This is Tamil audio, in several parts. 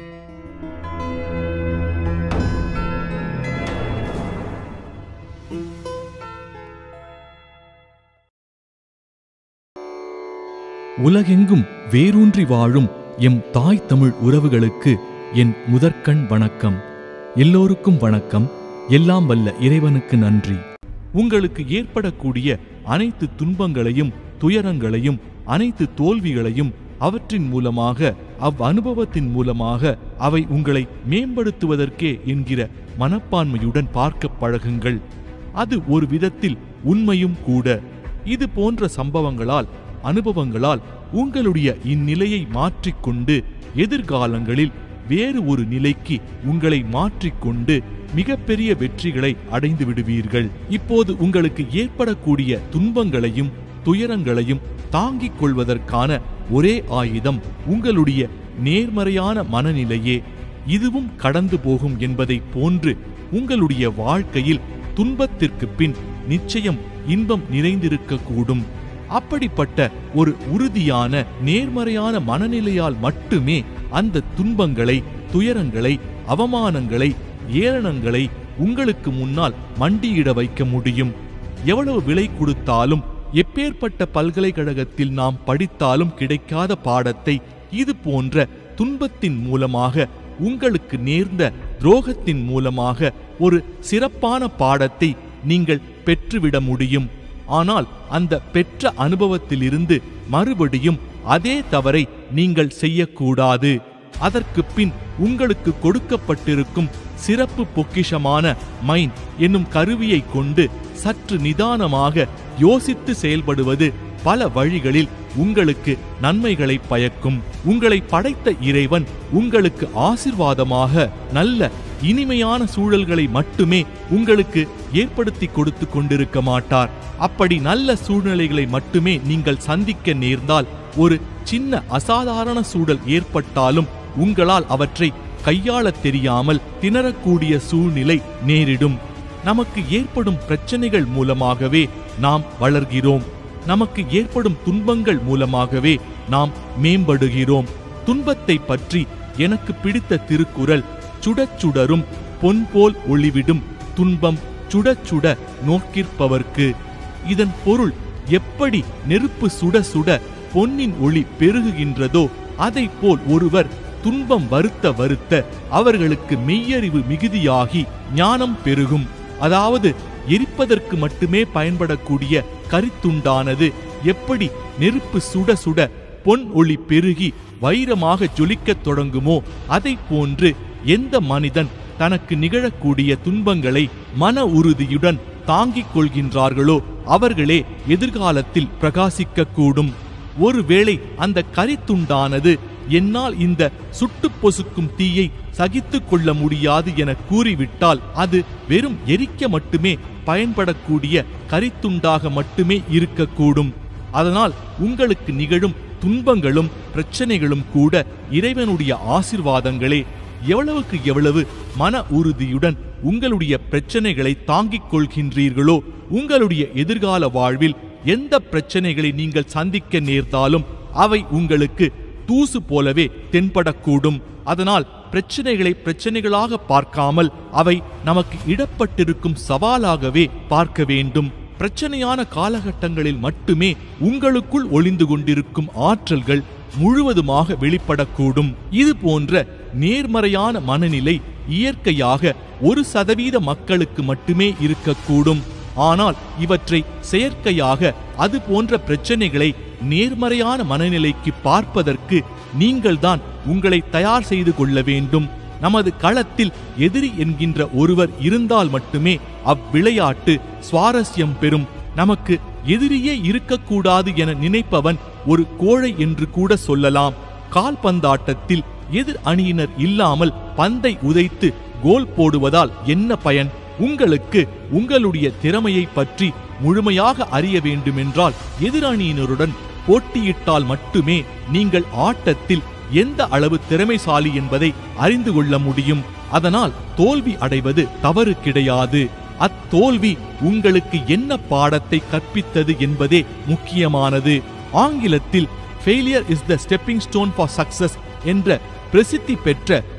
உலகெங்கும் வேரூன்றி வாழும் எம் தாய் தமிழ் உறவுகளுக்கு என் முதற்கண் வணக்கம் எல்லோருக்கும் வணக்கம் எல்லாம் வல்ல இறைவனுக்கு நன்றி உங்களுக்கு ஏற்படக்கூடிய அனைத்து துன்பங்களையும் துயரங்களையும் அனைத்து தோல்விகளையும் அவற்றின் மூலமாக அவ் அனுபவத்தின் மூலமாக அவை உங்களை மேம்படுத்துவதற்கே என்கிற மனப்பான்மையுடன் பார்க்க பழகுங்கள் அது ஒரு விதத்தில் உண்மையும் கூட இது போன்ற சம்பவங்களால் அனுபவங்களால் உங்களுடைய இந்நிலையை மாற்றிக்கொண்டு எதிர்காலங்களில் வேறு ஒரு நிலைக்கு உங்களை மாற்றிக்கொண்டு மிகப்பெரிய வெற்றிகளை அடைந்து விடுவீர்கள் இப்போது உங்களுக்கு ஏற்படக்கூடிய துன்பங்களையும் துயரங்களையும் தாங்கிக் கொள்வதற்கான ஒரே ஆயுதம் உங்களுடைய நேர்மறையான மனநிலையே இதுவும் கடந்து போகும் என்பதை போன்று உங்களுடைய வாழ்க்கையில் துன்பத்திற்கு பின் நிச்சயம் இன்பம் நிறைந்திருக்கக்கூடும் அப்படிப்பட்ட ஒரு உறுதியான நேர்மறையான மனநிலையால் மட்டுமே அந்த துன்பங்களை துயரங்களை அவமானங்களை ஏளனங்களை உங்களுக்கு முன்னால் மண்டியிட வைக்க முடியும் எவ்வளவு விலை கொடுத்தாலும் எப்பேற்பட்ட பல்கலைக்கழகத்தில் நாம் படித்தாலும் கிடைக்காத பாடத்தை இது போன்ற துன்பத்தின் மூலமாக உங்களுக்கு நேர்ந்த துரோகத்தின் மூலமாக ஒரு சிறப்பான பாடத்தை நீங்கள் பெற்றுவிட முடியும் ஆனால் அந்த பெற்ற அனுபவத்திலிருந்து மறுபடியும் அதே தவறை நீங்கள் செய்யக்கூடாது அதற்கு பின் உங்களுக்கு கொடுக்கப்பட்டிருக்கும் சிறப்பு பொக்கிஷமான மைண்ட் என்னும் கருவியை கொண்டு சற்று நிதானமாக யோசித்து செயல்படுவது பல வழிகளில் உங்களுக்கு நன்மைகளை பயக்கும் உங்களை படைத்த இறைவன் உங்களுக்கு ஆசிர்வாதமாக நல்ல இனிமையான சூழல்களை மட்டுமே உங்களுக்கு ஏற்படுத்தி கொடுத்து கொண்டிருக்க மாட்டார் அப்படி நல்ல சூழ்நிலைகளை மட்டுமே நீங்கள் சந்திக்க நேர்ந்தால் ஒரு சின்ன அசாதாரண சூழல் ஏற்பட்டாலும் உங்களால் அவற்றை கையாளத் தெரியாமல் திணறக்கூடிய சூழ்நிலை நேரிடும் நமக்கு ஏற்படும் பிரச்சனைகள் மூலமாகவே நாம் வளர்கிறோம் நமக்கு ஏற்படும் துன்பங்கள் மூலமாகவே நாம் மேம்படுகிறோம் துன்பத்தை பற்றி எனக்கு பிடித்த திருக்குறள் சுடச் சுடரும் பொன் போல் ஒளிவிடும் துன்பம் சுடச் சுட நோக்கிற்பவர்க்கு இதன் பொருள் எப்படி நெருப்பு சுட சுட பொன்னின் ஒளி பெருகுகின்றதோ அதை போல் ஒருவர் துன்பம் வருத்த வருத்த அவர்களுக்கு மெய்யறிவு மிகுதியாகி ஞானம் பெருகும் அதாவது எரிப்பதற்கு மட்டுமே பயன்படக்கூடிய கரித்துண்டானது எப்படி நெருப்பு சுட சுட பொன் ஒளி பெருகி வைரமாக ஜொலிக்கத் தொடங்குமோ அதை போன்று எந்த மனிதன் தனக்கு நிகழக்கூடிய துன்பங்களை மன உறுதியுடன் தாங்கிக் கொள்கின்றார்களோ அவர்களே எதிர்காலத்தில் பிரகாசிக்க கூடும் ஒருவேளை அந்த கரித்துண்டானது என்னால் இந்த சுட்டு பொசுக்கும் தீயை சகித்துக் கொள்ள முடியாது என கூறிவிட்டால் அது வெறும் எரிக்க மட்டுமே பயன்படக்கூடிய கரித்துண்டாக மட்டுமே இருக்கக்கூடும் அதனால் உங்களுக்கு நிகழும் துன்பங்களும் பிரச்சனைகளும் கூட இறைவனுடைய ஆசிர்வாதங்களே எவ்வளவுக்கு எவ்வளவு மன உறுதியுடன் உங்களுடைய பிரச்சனைகளை தாங்கிக் கொள்கின்றீர்களோ உங்களுடைய எதிர்கால வாழ்வில் எந்த பிரச்சனைகளை நீங்கள் சந்திக்க நேர்ந்தாலும் அவை உங்களுக்கு தூசு போலவே தென்படக்கூடும் அதனால் பிரச்சனைகளை பிரச்சனைகளாக பார்க்காமல் அவை நமக்கு இடப்பட்டிருக்கும் சவாலாகவே பார்க்க வேண்டும் பிரச்சனையான காலகட்டங்களில் மட்டுமே உங்களுக்குள் ஒளிந்து கொண்டிருக்கும் ஆற்றல்கள் முழுவதுமாக வெளிப்படக்கூடும் இது போன்ற நேர்மறையான மனநிலை இயற்கையாக ஒரு சதவீத மக்களுக்கு மட்டுமே இருக்கக்கூடும் ஆனால் இவற்றை செயற்கையாக அது போன்ற பிரச்சனைகளை நேர்மறையான மனநிலைக்கு பார்ப்பதற்கு நீங்கள்தான் உங்களை தயார் செய்து கொள்ள வேண்டும் நமது களத்தில் எதிரி என்கின்ற ஒருவர் இருந்தால் மட்டுமே அவ்விளையாட்டு சுவாரஸ்யம் பெறும் நமக்கு எதிரியே இருக்கக்கூடாது என நினைப்பவன் ஒரு கோழை என்று கூட சொல்லலாம் கால்பந்தாட்டத்தில் எதிர் அணியினர் இல்லாமல் பந்தை உதைத்து கோல் போடுவதால் என்ன பயன் உங்களுக்கு உங்களுடைய திறமையை பற்றி முழுமையாக அறிய வேண்டுமென்றால் எதிரணியினருடன் போட்டியிட்டால் மட்டுமே நீங்கள் ஆட்டத்தில் எந்த அளவு திறமைசாலி என்பதை அறிந்து கொள்ள முடியும் அதனால் தோல்வி அடைவது தவறு கிடையாது அத்தோல்வி உங்களுக்கு என்ன பாடத்தை கற்பித்தது என்பதே முக்கியமானது ஆங்கிலத்தில் failure is the stepping stone for success என்ற பிரசித்தி பெற்ற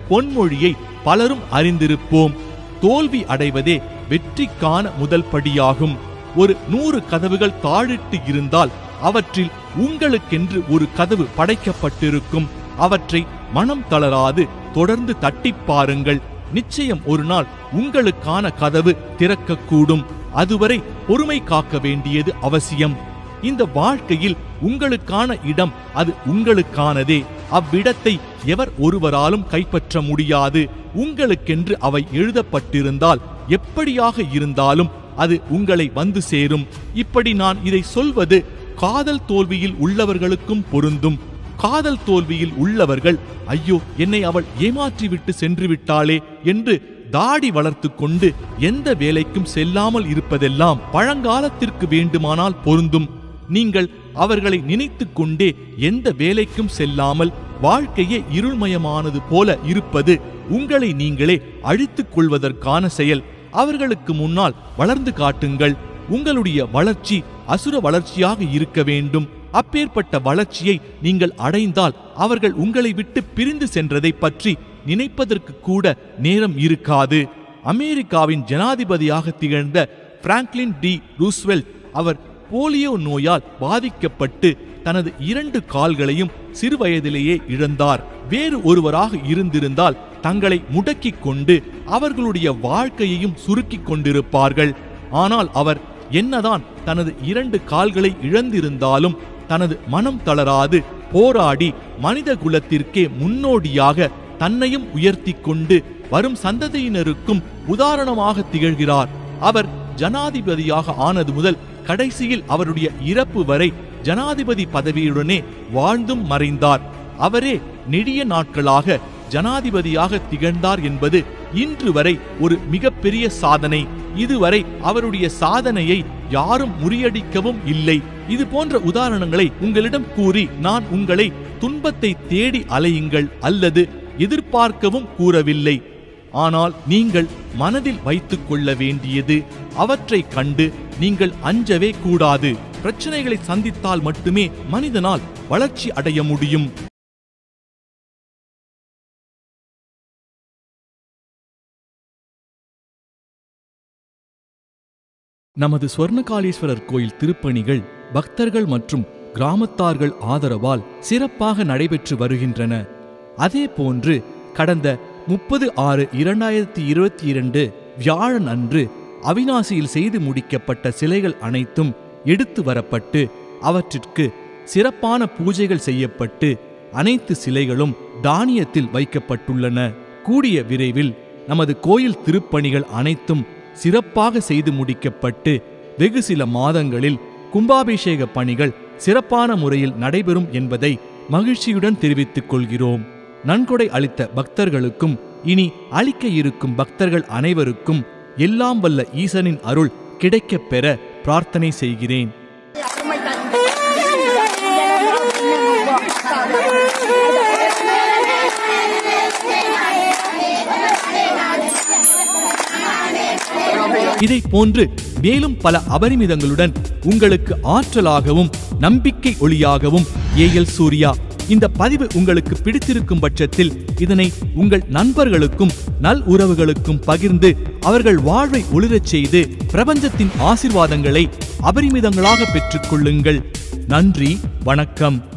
பொன்மொழியை பலரும் அறிந்திருப்போம் தோல்வி அடைவதே வெற்றிக்கான முதல் படியாகும் ஒரு நூறு கதவுகள் தாழிட்டு இருந்தால் அவற்றில் உங்களுக்கென்று ஒரு கதவு படைக்கப்பட்டிருக்கும் அவற்றை மனம் தளராது தொடர்ந்து தட்டிப் பாருங்கள் நிச்சயம் ஒரு நாள் உங்களுக்கான கதவு திறக்கக்கூடும் அதுவரை பொறுமை காக்க வேண்டியது அவசியம் இந்த வாழ்க்கையில் உங்களுக்கான இடம் அது உங்களுக்கானதே அவ்விடத்தை எவர் ஒருவராலும் கைப்பற்ற முடியாது உங்களுக்கென்று அவை எழுதப்பட்டிருந்தால் எப்படியாக இருந்தாலும் அது உங்களை வந்து சேரும் இப்படி நான் இதை சொல்வது காதல் தோல்வியில் உள்ளவர்களுக்கும் பொருந்தும் காதல் தோல்வியில் உள்ளவர்கள் ஐயோ என்னை அவள் ஏமாற்றிவிட்டு சென்று விட்டாளே என்று தாடி வளர்த்து கொண்டு எந்த வேலைக்கும் செல்லாமல் இருப்பதெல்லாம் பழங்காலத்திற்கு வேண்டுமானால் பொருந்தும் நீங்கள் அவர்களை நினைத்துக் கொண்டே எந்த வேலைக்கும் செல்லாமல் வாழ்க்கையே இருள்மயமானது போல இருப்பது உங்களை நீங்களே அழித்துக் கொள்வதற்கான செயல் அவர்களுக்கு முன்னால் வளர்ந்து காட்டுங்கள் உங்களுடைய வளர்ச்சி அசுர வளர்ச்சியாக இருக்க வேண்டும் அப்பேற்பட்ட வளர்ச்சியை நீங்கள் அடைந்தால் அவர்கள் உங்களை விட்டு பிரிந்து சென்றதை பற்றி நினைப்பதற்கு கூட நேரம் இருக்காது அமெரிக்காவின் ஜனாதிபதியாக திகழ்ந்த பிராங்க்லின் டி ரூஸ்வெல்ட் அவர் போலியோ நோயால் பாதிக்கப்பட்டு தனது இரண்டு கால்களையும் சிறுவயதிலேயே இழந்தார் வேறு ஒருவராக இருந்திருந்தால் தங்களை முடக்கிக் கொண்டு அவர்களுடைய வாழ்க்கையையும் சுருக்கிக் கொண்டிருப்பார்கள் ஆனால் அவர் என்னதான் தனது இரண்டு கால்களை இழந்திருந்தாலும் தனது மனம் தளராது போராடி மனித குலத்திற்கே முன்னோடியாக தன்னையும் உயர்த்தி கொண்டு வரும் சந்ததியினருக்கும் உதாரணமாக திகழ்கிறார் அவர் ஜனாதிபதியாக ஆனது முதல் கடைசியில் அவருடைய இறப்பு வரை ஜனாதிபதி பதவியுடனே வாழ்ந்தும் மறைந்தார் அவரே நெடிய நாட்களாக ஜனாதிபதியாக திகழ்ந்தார் என்பது இன்று வரை ஒரு மிகப்பெரிய சாதனை இதுவரை அவருடைய சாதனையை யாரும் முறியடிக்கவும் இல்லை இது போன்ற உதாரணங்களை உங்களிடம் கூறி நான் உங்களை துன்பத்தை தேடி அலையுங்கள் அல்லது எதிர்பார்க்கவும் கூறவில்லை ஆனால் நீங்கள் மனதில் வைத்துக் கொள்ள வேண்டியது அவற்றை கண்டு நீங்கள் அஞ்சவே கூடாது பிரச்சனைகளை சந்தித்தால் மட்டுமே மனிதனால் வளர்ச்சி அடைய முடியும் நமது ஸ்வர்ணகாளீஸ்வரர் கோயில் திருப்பணிகள் பக்தர்கள் மற்றும் கிராமத்தார்கள் ஆதரவால் சிறப்பாக நடைபெற்று வருகின்றன அதே போன்று கடந்த முப்பது ஆறு இரண்டாயிரத்தி இருபத்தி இரண்டு வியாழன் அன்று அவிநாசியில் செய்து முடிக்கப்பட்ட சிலைகள் அனைத்தும் எடுத்து வரப்பட்டு அவற்றிற்கு சிறப்பான பூஜைகள் செய்யப்பட்டு அனைத்து சிலைகளும் தானியத்தில் வைக்கப்பட்டுள்ளன கூடிய விரைவில் நமது கோயில் திருப்பணிகள் அனைத்தும் சிறப்பாக செய்து முடிக்கப்பட்டு வெகு சில மாதங்களில் கும்பாபிஷேக பணிகள் சிறப்பான முறையில் நடைபெறும் என்பதை மகிழ்ச்சியுடன் தெரிவித்துக் கொள்கிறோம் நன்கொடை அளித்த பக்தர்களுக்கும் இனி அளிக்க இருக்கும் பக்தர்கள் அனைவருக்கும் எல்லாம் வல்ல ஈசனின் அருள் கிடைக்கப் பெற பிரார்த்தனை செய்கிறேன் இதை போன்று மேலும் பல அபரிமிதங்களுடன் உங்களுக்கு ஆற்றலாகவும் நம்பிக்கை ஒளியாகவும் ஏஎல் சூர்யா இந்த பதிவு உங்களுக்கு பிடித்திருக்கும் பட்சத்தில் இதனை உங்கள் நண்பர்களுக்கும் நல் உறவுகளுக்கும் பகிர்ந்து அவர்கள் வாழ்வை ஒளிரச் செய்து பிரபஞ்சத்தின் ஆசிர்வாதங்களை அபரிமிதங்களாக பெற்றுக்கொள்ளுங்கள் நன்றி வணக்கம்